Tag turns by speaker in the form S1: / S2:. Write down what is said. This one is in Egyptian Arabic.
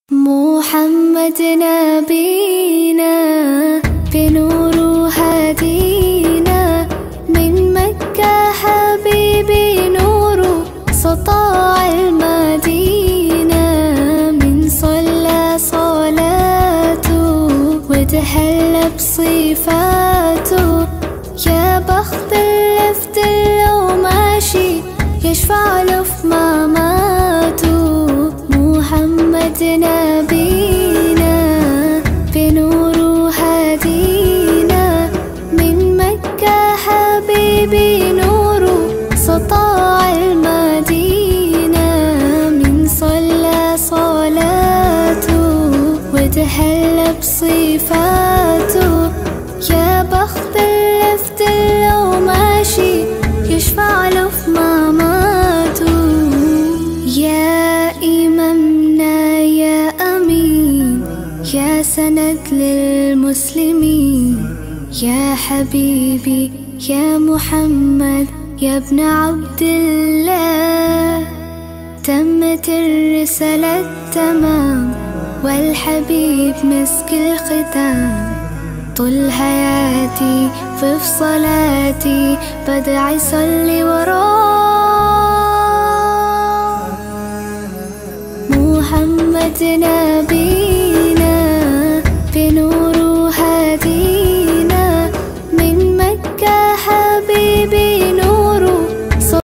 S1: محمد نبينا بنور هدينا من مكة حبيبي نور سطاع المدينة من صلى صلاته وتهلى بصفاته يا بخت اللي في دله ماشي يشفع له في مماته محمد نبينا بنور هدينا من مكة حبيبي نور سطاع المدينة من صلى صلاته وتهلى بصفاته يا بخت اللي في دله ماشي يشفع له في مماته يا إمامنا يا أمين يا سند للمسلمين يا حبيبي يا محمد يا ابن عبد الله تمت الرسالة تمام والحبيب مسك الختام طول حياتي في صلاتي بدعي صلي وراه محمد نبي